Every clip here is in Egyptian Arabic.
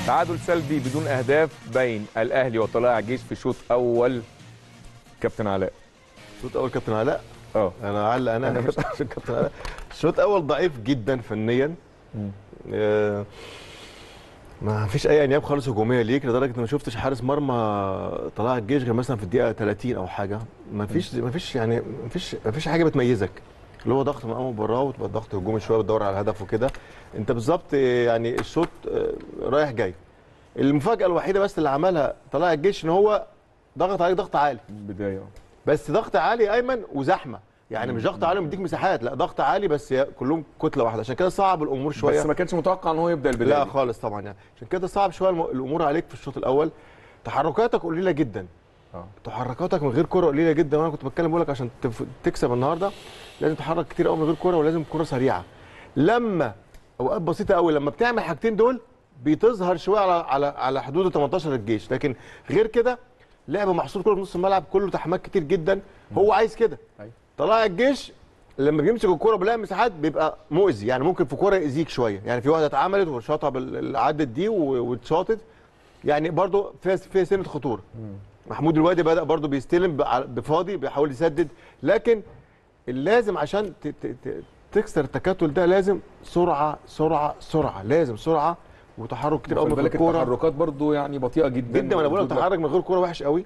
تعادل سلبي بدون اهداف بين الاهلي وطلائع الجيش في شوط اول كابتن علاء الشوط الاول كابتن علاء اه انا علق انا مش عشان كابتن علاء الشوط الاول ضعيف جدا فنيا آه، ما فيش اي انياب خالص هجوميه ليك لدرجه ان ما شفتش حارس مرمى طلع الجيش غير مثلا في الدقيقه 30 او حاجه ما فيش ما فيش يعني ما فيش ما فيش حاجه بتميزك اللي هو ضغط من اول مباراه وتبقى ضغط هجومي شويه بتدور على الهدف وكده انت بالظبط آه، يعني الشوط آه، رايح جاي المفاجاه الوحيده بس اللي عملها طلع الجيش ان هو ضغط عليك ضغط عالي بدايه بس ضغط عالي ايمن وزحمه يعني مش ضغط عالي ومديك مساحات لا ضغط عالي بس هي كلهم كتله واحده عشان كده صعب الامور شويه بس ما كانش متوقع ان هو يبدا البدايه لا دي. خالص طبعا يعني عشان كده صعب شويه الم- الامور عليك في الشوط الاول تحركاتك قليله جدا اه تحركاتك من غير كره قليله جدا وانا كنت بتكلم بقول لك عشان تف- تكسب النهارده لازم تتحرك كتير قوي من غير كره ولازم كره سريعه لما اوقات بسيطه قوي لما بتعمل الحاجتين دول بتظهر شويه على على على حدود 18 الجيش لكن غير كده لعب محصور كله في نص الملعب كله تحمات كتير جدا هو عايز كده أيوة. طلع الجيش لما بيمسك الكوره بيلاقي مساحات بيبقى مؤذي يعني ممكن في كوره يأذيك شويه يعني في واحده اتعملت وشاطها بال- عدت دي و- واتشاطت يعني برضو فيها فيها سنه خطوره محمود الوادي بدا برضو بيستلم بع- بفاضي بيحاول يسدد لكن اللازم عشان ت- ت- ت- تكسر التكتل ده لازم سرعه سرعه سرعه لازم سرعه وتحرك كتير قوي خلي من بالك الكوره التحركات برضو يعني بطيئه جدا جدا ما انا بقول لك وجود تحرك من غير كوره وحش قوي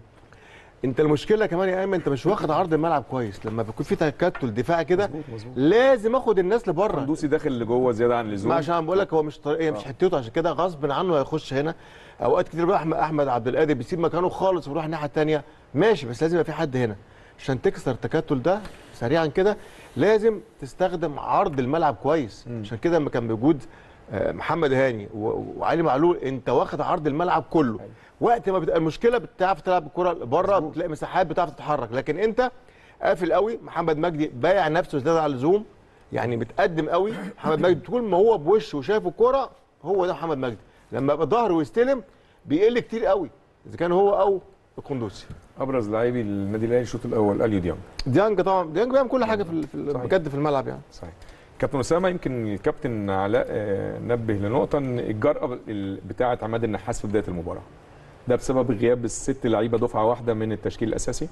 انت المشكله كمان يا ايمن انت مش واخد عرض الملعب كويس لما بيكون في تكتل دفاعي كده مظبوط مظبوط لازم اخد الناس لبره قندوسي داخل لجوه زياده عن ما اللزوم عشان بقول لك هو مش طريق هي مش حتته عشان كده غصب عنه هيخش هنا اوقات كتير بقى احمد احمد عبد القادر بيسيب مكانه خالص ويروح الناحيه الثانيه ماشي بس لازم يبقى في حد هنا عشان تكسر التكتل ده سريعا كده لازم تستخدم عرض الملعب كويس عشان كده لما كان بوجود آه، محمد هاني و- وعلي معلول انت واخد عرض الملعب كله وقت ما بتبقى المشكله بتعرف تلعب الكره بره بتلاقي مساحات بتعرف تتحرك لكن انت قافل قوي محمد مجدي بايع نفسه زياده على اللزوم يعني متقدم قوي محمد مجدي طول ما هو بوشه وشايف الكوره هو ده محمد مجدي لما يبقى ظهره ويستلم بيقل كتير قوي اذا كان هو او القندوسي ابرز لاعبي النادي الاهلي الشوط الاول اليو ديانج ديانج طبعا ديانج بيعمل كل حاجه في ال- في ال- صحيح. بجد في الملعب يعني صحيح كابتن اسامه يمكن الكابتن علاء آه، نبه لنقطه ان الجرأه ال- بتاعه عماد النحاس في بدايه المباراه ده بسبب غياب الست لعيبه دفعه واحده من التشكيل الاساسي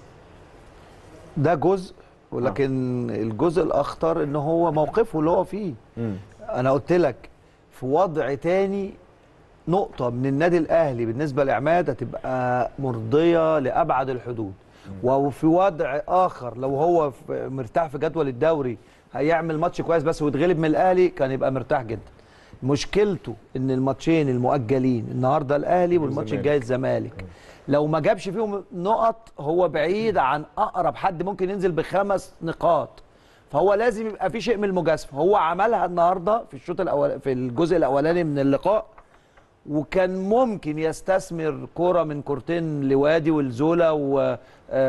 ده جزء ولكن الجزء الاخطر ان هو موقفه اللي هو فيه انا قلت لك في وضع تاني نقطة من النادي الأهلي بالنسبة لعماد هتبقى مرضية لأبعد الحدود وفي وضع آخر لو هو في- مرتاح في جدول الدوري هيعمل ماتش كويس بس ويتغلب من الأهلي كان يبقى مرتاح جدا مشكلته ان الماتشين المؤجلين النهارده الاهلي والماتش والزمالك. الجاي الزمالك لو ما جابش فيهم نقط هو بعيد عن اقرب حد ممكن ينزل بخمس نقاط فهو لازم يبقى في شيء من المجازفه هو عملها النهارده في الشوط الاول في الجزء الاولاني من اللقاء وكان ممكن يستثمر كرة من كورتين لوادي والزولا و...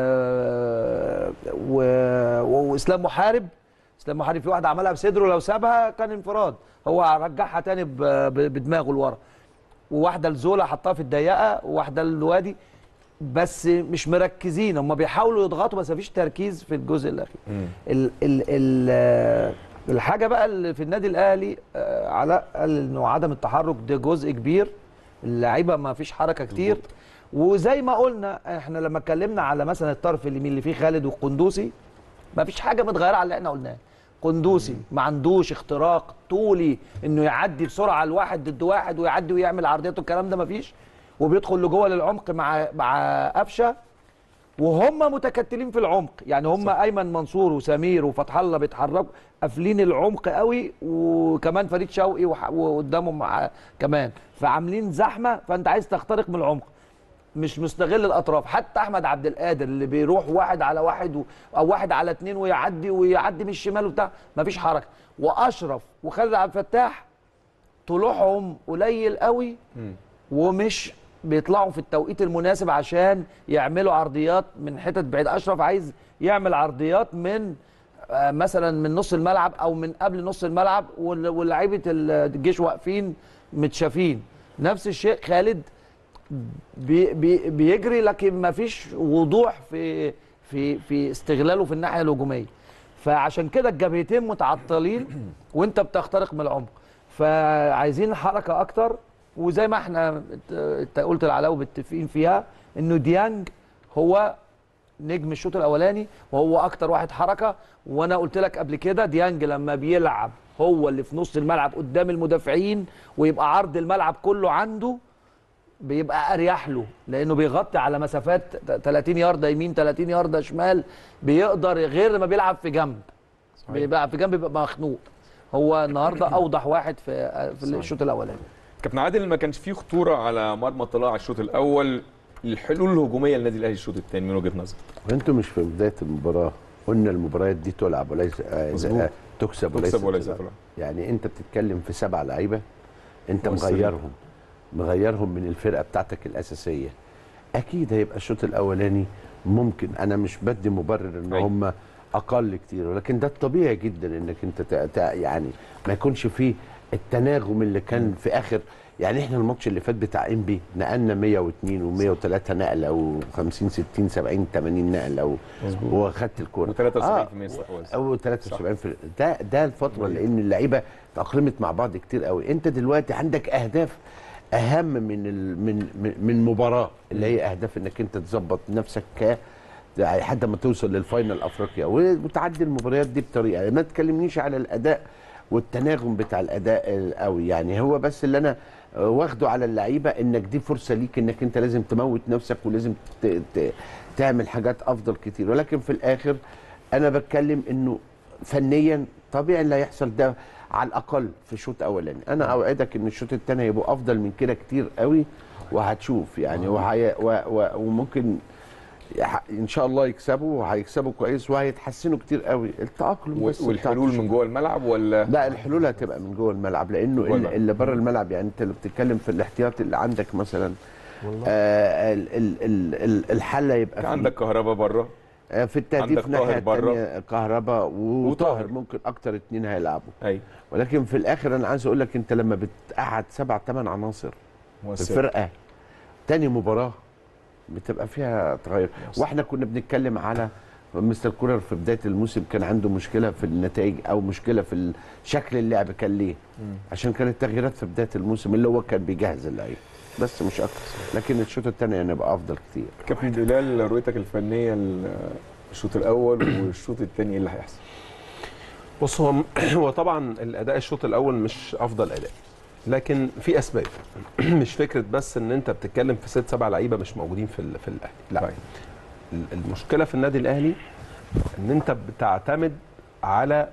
آه، و... و... واسلام محارب اسلام محارب في واحده عملها بصدره لو سابها كان انفراد هو رجعها تاني ب... ب... بدماغه لورا وواحده لزولا حطها في الضيقه وواحده لوادي بس مش مركزين هم بيحاولوا يضغطوا بس مفيش تركيز في الجزء الاخير ال ال ال آه، الحاجه بقى اللي في النادي الاهلي آه، علاء قال انه عدم التحرك ده جزء كبير اللعيبه ما فيش حركه كتير وزي ما قلنا احنا لما اتكلمنا على مثلا الطرف اليمين اللي فيه خالد والقندوسي ما فيش حاجه متغيره على اللي احنا قلناه قندوسي ما عندوش اختراق طولي انه يعدي بسرعه الواحد ضد واحد ويعدي ويعمل عرضيات والكلام ده ما فيش وبيدخل لجوه للعمق مع مع قفشه وهم متكتلين في العمق يعني هم ايمن منصور وسمير وفتح الله بيتحركوا قافلين العمق قوي وكمان فريد شوقي وح- وقدامهم مع كمان فعاملين زحمه فانت عايز تخترق من العمق مش مستغل الاطراف حتى احمد عبد القادر اللي بيروح واحد على واحد و... او واحد على اتنين ويعدي ويعدي من الشمال وبتاع مفيش حركه واشرف وخالد عبد الفتاح طلوعهم قليل قوي ومش بيطلعوا في التوقيت المناسب عشان يعملوا عرضيات من حتت بعيد اشرف عايز يعمل عرضيات من آه، مثلا من نص الملعب او من قبل نص الملعب وال- ولاعيبه الجيش واقفين متشافين نفس الشيء خالد بي بي بيجري لكن ما فيش وضوح في في في استغلاله في الناحيه الهجوميه فعشان كده الجبهتين متعطلين وانت بتخترق من العمق فعايزين حركه اكتر وزي ما احنا انت قلت العلاوي متفقين فيها انه ديانج هو نجم الشوط الاولاني وهو اكتر واحد حركه وانا قلت لك قبل كده ديانج لما بيلعب هو اللي في نص الملعب قدام المدافعين ويبقى عرض الملعب كله عنده بيبقى اريح له لانه بيغطي على مسافات 30 يارده يمين 30 يارده شمال بيقدر غير ما بيلعب في جنب بيبقى في جنب بيبقى مخنوق هو النهارده اوضح واحد في في الشوط الاولاني كابتن عادل ما كانش فيه خطوره على مرمى طلائع الشوط الاول الحلول الهجوميه للنادي الاهلي الشوط الثاني من وجهه نظرك وانتم مش في بدايه المباراه قلنا المباريات دي تلعب وليس آه، مظبوط. آه، تكسب وليس تكسب وليس تلعب. تلعب. يعني انت بتتكلم في سبع لعيبه انت مؤثرين. مغيرهم مغيرهم من الفرقه بتاعتك الاساسيه اكيد هيبقى الشوط الاولاني ممكن انا مش بدي مبرر ان أيوة. هم اقل كتير ولكن ده الطبيعي جدا انك انت تع- تع- يعني ما يكونش فيه التناغم اللي كان في اخر يعني احنا الماتش اللي فات بتاع انبي نقلنا 102 و103 نقله و50 60 70 80 نقله مظبوط. واخدت الكوره و73% استحواذ او 73 في ده ده الفتره لان اللعيبه تاقلمت مع بعض كتير قوي انت دلوقتي عندك اهداف اهم من ال من من- من مباراه اللي هي اهداف انك انت تظبط نفسك ك لحد ما توصل للفاينل افريقيا وتعدي المباريات دي بطريقه ما تكلمنيش على الاداء والتناغم بتاع الاداء قوي يعني هو بس اللي انا واخده على اللعيبه انك دي فرصه ليك انك انت لازم تموت نفسك ولازم ت... ت... تعمل حاجات افضل كتير ولكن في الاخر انا بتكلم انه فنيا طبيعي اللي هيحصل ده على الاقل في شوط اولاني انا اوعدك ان الشوط الثاني هيبقوا افضل من كده كتير قوي وهتشوف يعني وهي و... و... وممكن يح- ان شاء الله يكسبوا وهيكسبوا كويس وهيتحسنوا كتير قوي التاقلم بس بتاع والحلول الشوط. من جوه الملعب ولا لا الحلول هتبقى من جوه الملعب لانه جوه اللي, الملعب. اللي بره الملعب يعني انت اللي بتتكلم في الاحتياط اللي عندك مثلا آه ال ال ال ال الحل يبقى في عندك كهرباء بره آه في التهديف عندك الناحيه طاهر بره. الثانيه كهرباء وطاهر وطاهر. ممكن اكتر اتنين هيلعبوا ايوه ولكن في الاخر انا عايز اقول لك انت لما بتقعد سبع ثمان عناصر في مؤثر. الفرقه تاني مباراه بتبقى فيها تغير واحنا كنا بنتكلم على مستر كولر في بدايه الموسم كان عنده مشكله في النتائج او مشكله في شكل اللعب كان ليه عشان كانت تغييرات في بدايه الموسم اللي هو كان بيجهز اللعيبه بس مش اكتر لكن الشوط الثاني هنبقى افضل كتير كابتن بلال رؤيتك الفنيه الشوط الاول والشوط الثاني ايه اللي هيحصل؟ بص هو هو طبعا الاداء الشوط الاول مش افضل اداء لكن في اسباب مش فكره بس ان انت بتتكلم في ست سبع لعيبه مش موجودين في ال- في الاهلي لا طيب. ال- المشكله في النادي الاهلي ان انت بتعتمد على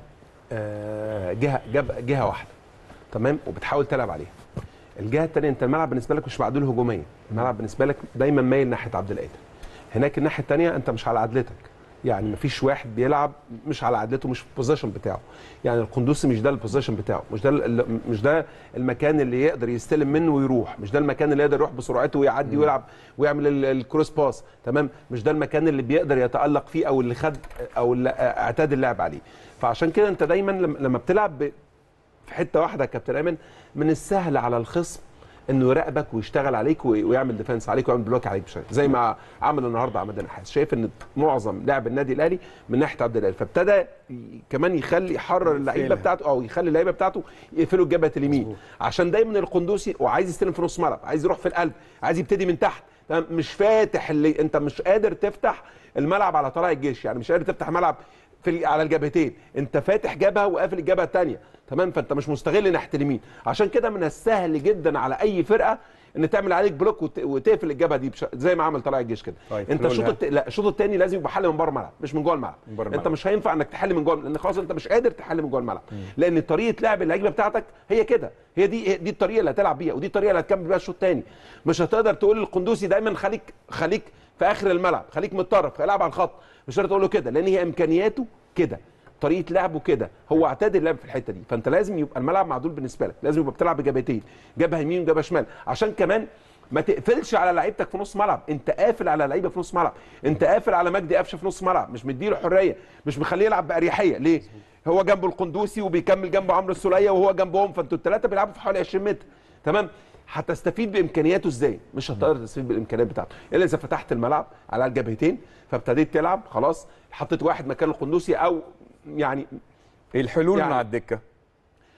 آه، جهه جب- جهه واحده تمام وبتحاول تلعب عليها الجهه الثانيه انت الملعب بالنسبه لك مش معدول هجوميا الملعب بالنسبه لك دايما مايل ناحيه عبد القادر هناك الناحيه الثانيه انت مش على عدلتك يعني مفيش واحد بيلعب مش على عدلته مش في البوزيشن بتاعه يعني القندوسي مش ده البوزيشن بتاعه مش ده ال- مش ده المكان اللي يقدر يستلم منه ويروح مش ده المكان اللي يقدر يروح بسرعته ويعدي ويلعب ويعمل ال- الكروس باس تمام مش ده المكان اللي بيقدر يتالق فيه او اللي خد او اللي اعتاد اللعب عليه فعشان كده انت دايما لما لما بتلعب ب- في حته واحده يا كابتن ايمن من السهل على الخصم انه يراقبك ويشتغل عليك وي- ويعمل ديفenس عليك ويعمل بلوك عليك بشكل زي ما عمل النهارده عماد النحاس شايف ان معظم لعب النادي الاهلي من ناحيه عبد القادر فابتدى ي- كمان يخلي يحرر اللعيبه يقفلها. بتاعته او يخلي اللعيبه بتاعته يقفلوا الجبهه اليمين عشان دايما القندوسي وعايز يستلم في نص ملعب عايز يروح في القلب عايز يبتدي من تحت تمام؟ مش فاتح اللي انت مش قادر تفتح الملعب على طلائع الجيش يعني مش قادر تفتح ملعب في ال- على الجبهتين انت فاتح جبهه وقافل الجبهه الثانيه تمام فانت مش مستغل ناحيه اليمين عشان كده من السهل جدا على اي فرقه ان تعمل عليك بلوك وت- وتقفل الجبهه دي بش... زي ما عمل طلائع الجيش كده طيب، انت حلول الشوط لها. الت... لا الشوط الثاني لازم يبقى حل من بره الملعب مش من جوه الملعب من بره انت الملعب. مش هينفع انك تحل من جوه لان خلاص انت مش قادر تحل من جوه الملعب لان طريقه لعب اللعيبه بتاعتك هي كده هي دي هي دي الطريقه اللي هتلعب بيها ودي الطريقه اللي هتكمل بيها الشوط الثاني مش هتقدر تقول للقندوسي دايما خليك خليك في اخر الملعب خليك من الطرف العب على الخط مش هتقدر تقول له كده لان هي امكانياته كده طريقه لعبه كده هو اعتاد اللعب في الحته دي فانت لازم يبقى الملعب معدول بالنسبه لك لازم يبقى بتلعب بجبهتين جبهه يمين وجبهه شمال عشان كمان ما تقفلش على لعيبتك في نص ملعب انت قافل على لعيبه في نص ملعب انت قافل على مجدي قفشه في نص ملعب مش مديله حريه مش مخليه يلعب باريحيه ليه هو جنبه القندوسي وبيكمل جنبه عمرو السوليه وهو جنبهم فانتوا الثلاثه بيلعبوا في حوالي 20 متر تمام هتستفيد بامكانياته ازاي مش هتقدر تستفيد بالامكانيات بتاعته الا اذا فتحت الملعب على الجبهتين فابتديت تلعب خلاص حطيت واحد مكان القندوسي او يعني الحلول يعني- مع الدكه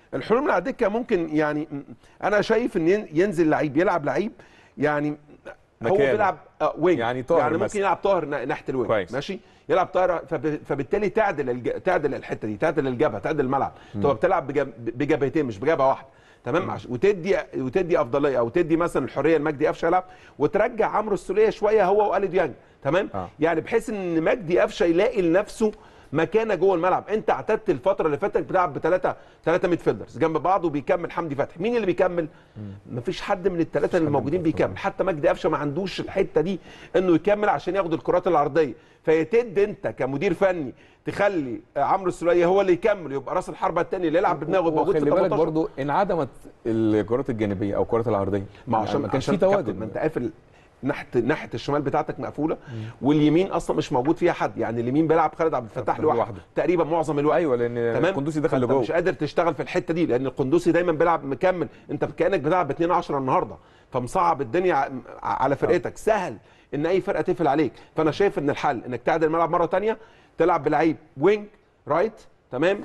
الحلول من على الدكه ممكن يعني م- انا شايف ان ين- ينزل لعيب يلعب لعيب يعني هو مكانه. بيلعب آه وينج يعني طاهر يعني ممكن مثلا. يلعب طاهر نا- ناحيه الوينج كويس. ماشي يلعب طاهر فب... فبالتالي تعدل الج... تعدل الحته دي تعدل الجبهه تعدل الملعب تبقى بتلعب بجب... بجبهتين مش بجبهه واحده تمام عش... وتدي وتدي افضليه او تدي مثلا الحريه لمجدي قفشه يلعب وترجع عمرو السوليه شويه هو والي ديانج تمام آه. يعني بحيث ان مجدي قفشه يلاقي لنفسه مكانه جوه الملعب انت اعتدت الفتره اللي فاتت بتلعب بثلاثه ثلاثه ميد فيلدرز جنب بعض وبيكمل حمدي فتحي مين اللي بيكمل مفيش حد من الثلاثه اللي موجودين بيكمل حتى مجدي قفشه ما عندوش الحته دي انه يكمل عشان ياخد الكرات العرضيه فيتد انت كمدير فني تخلي عمرو السوليه هو اللي يكمل يبقى راس الحربه الثاني اللي يلعب بدماغه يبقى موجود في خلي بالك 18 برضو انعدمت الكرات الجانبيه او الكرات العرضيه ما عشان ما كانش عشان في كابتن، تواجد ما انت قافل ناحيه ناحيه الشمال بتاعتك مقفوله واليمين اصلا مش موجود فيها حد يعني اليمين بيلعب خالد عبد الفتاح لوحده. لوحده تقريبا معظم الوقت ايوه لان تمام القندوسي دخل فأنت لجوه مش قادر تشتغل في الحته دي لان القندوسي دايما بيلعب مكمل انت كانك بتلعب ب 2 10 النهارده فمصعب الدنيا ع- على فرقتك سهل ان اي فرقه تقفل عليك فانا شايف ان الحل انك تعدل الملعب مره ثانيه تلعب بلعيب وينج رايت تمام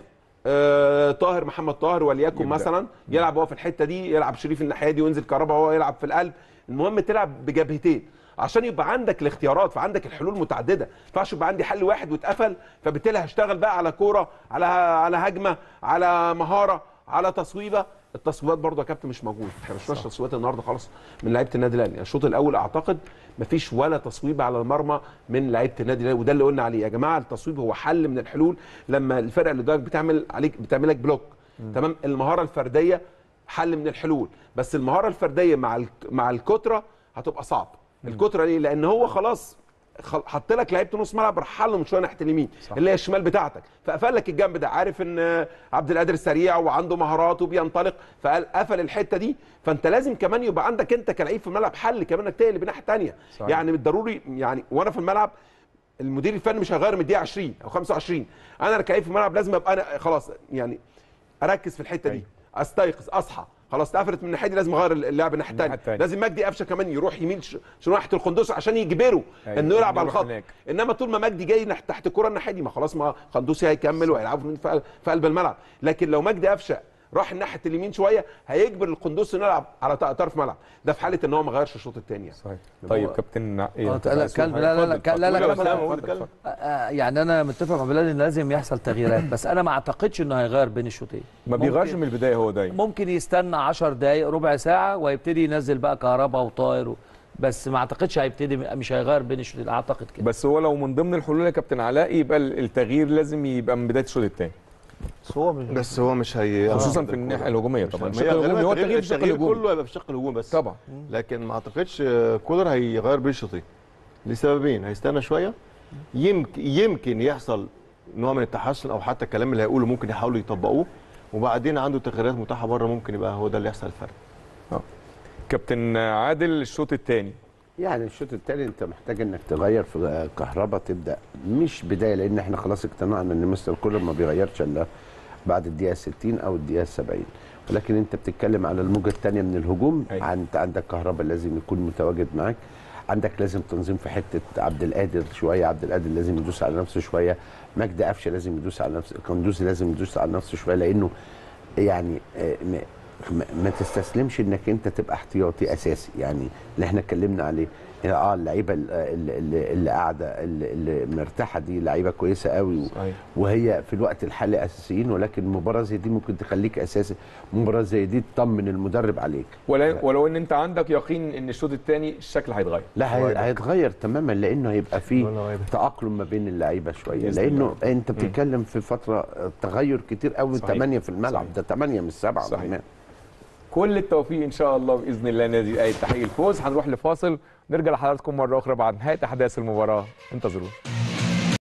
آه طاهر محمد طاهر وليكن يبدأ. مثلا يلعب هو في الحته دي يلعب شريف الناحيه دي وينزل كهربا هو يلعب في القلب المهم تلعب بجبهتين عشان يبقى عندك الاختيارات فعندك الحلول متعدده ما ينفعش يبقى عندي حل واحد واتقفل فبالتالي هشتغل بقى على كوره على على هجمه على مهاره على تصويبه التصويبات برضه يا كابتن مش موجود احنا مش شفناش تصويبات النهارده خالص من لعيبه النادي الاهلي الشوط الاول اعتقد مفيش ولا تصويبه على المرمى من لعيبه النادي الاهلي وده اللي قلنا عليه يا جماعه التصويب هو حل من الحلول لما الفرقه اللي قدامك بتعمل عليك بتعمل لك بلوك تمام المهاره الفرديه حل من الحلول بس المهاره الفرديه مع ال- مع الكتره هتبقى صعب الكتره ليه لان هو خلاص خل- حط لك لعيبه نص ملعب راح له من شويه ناحيه اليمين صح. اللي هي الشمال بتاعتك فقفل لك الجنب ده عارف ان آه، عبد القادر سريع وعنده مهارات وبينطلق فقال قفل الحته دي فانت لازم كمان يبقى عندك انت كلعيب في الملعب حل كمان انك تقلب الناحيه الثانيه صحيح. يعني بالضروري يعني وانا في الملعب المدير الفني مش هيغير من الدقيقه 20 او 25 انا كلعيب في الملعب لازم ابقى انا خلاص يعني اركز في الحته دي أيوة. استيقظ اصحى خلاص اتقفلت من الناحيه دي لازم اغير اللعب الناحيه الناحية الثانيه التانية. لازم مجدي قفشه كمان يروح يمين ش- ش- ناحيه القندوس عشان يجبره أيوة. انه يلعب إنه على يروح الخط هناك. انما طول ما مجدي جاي ناحية- تحت الكره الناحيه دي ما خلاص ما قندوسي هيكمل وهيلعبوا في قل- في قلب الملعب لكن لو مجدي قفشه راح ناحيه اليمين شويه هيجبر القندوسي انه يلعب على ط- طرف ملعب ده في حاله ان هو ما غيرش الشوط الثاني يعني. صحيح طيب كابتن ايه آه، أنت لا، عايز تقول كلب- حاجة؟ لا، لا، لا، اتفضل، لا، لا، اتفضل. لا، لا، لا، اتفضل، لا، اتفضل. آه، يعني انا متفق مع بلال ان لازم يحصل تغييرات بس انا ما اعتقدش انه هيغير بين الشوطين ما ممكن- بيغيرش من البدايه هو دايما ممكن يستنى 10 دقايق ربع ساعه ويبتدي ينزل بقى كهربا وطاير و... بس ما اعتقدش هيبتدي مش هيغير بين الشوطين اعتقد كده بس هو لو من ضمن الحلول يا كابتن علاء يبقى التغيير لازم يبقى من بدايه الشوط الثاني بس هو مش بس هو مش هي خصوصا في الناحيه الهجوميه طبعا مش الشق الهجومي هو التغيير في الشق التغيير الهجومي كله هيبقى في الشق الهجومي بس طبعا لكن ما اعتقدش آه، كولر هيغير بين الشوطين لسببين هيستنى شويه يمكن يمكن يحصل نوع من التحسن او حتى الكلام اللي هيقوله ممكن يحاولوا يطبقوه وبعدين عنده تغييرات متاحه بره ممكن يبقى هو ده اللي يحصل الفرق كابتن عادل الشوط الثاني يعني الشوط الثاني انت محتاج انك تغير في كهربا تبدا مش بدايه لان احنا خلاص اقتنعنا ان مستر كولر ما بيغيرش الا بعد الدقيقه 60 او الدقيقه 70 ولكن انت بتتكلم على الموجه الثانيه من الهجوم أيوة. انت عندك كهربا لازم يكون متواجد معاك عندك لازم تنظيم في حته عبد القادر شويه عبد القادر لازم يدوس على نفسه شويه مجدي قفشه لازم يدوس على نفسه قندوسي لازم يدوس على نفسه شويه لانه يعني آه، ما- ما- ما تستسلمش انك انت تبقى احتياطي اساسي يعني اللي احنا اتكلمنا عليه اه اللعيبه ال- ال- اللي اللي قاعده اللي اللي مرتاحه دي لعيبه كويسه قوي و- صحيح. وهي في الوقت الحالي اساسيين ولكن مباراه زي دي ممكن تخليك اساسي مباراه زي دي تطمن المدرب عليك ولا ولو ان انت عندك يقين ان الشوط الثاني الشكل هيتغير لا هي- هيتغير تماما لانه هيبقى فيه ولا واحد. تاقلم ما بين اللعيبه شويه بإذن لانه الله. انت بتتكلم في فتره تغير كتير قوي صحيح. 8 في الملعب صحيح. ده 8 مش 7 صحيح. كمان كل التوفيق ان شاء الله باذن الله نادي الاهلي تحقيق الفوز هنروح لفاصل نرجع لحضراتكم مره اخرى بعد نهايه احداث المباراه انتظرونا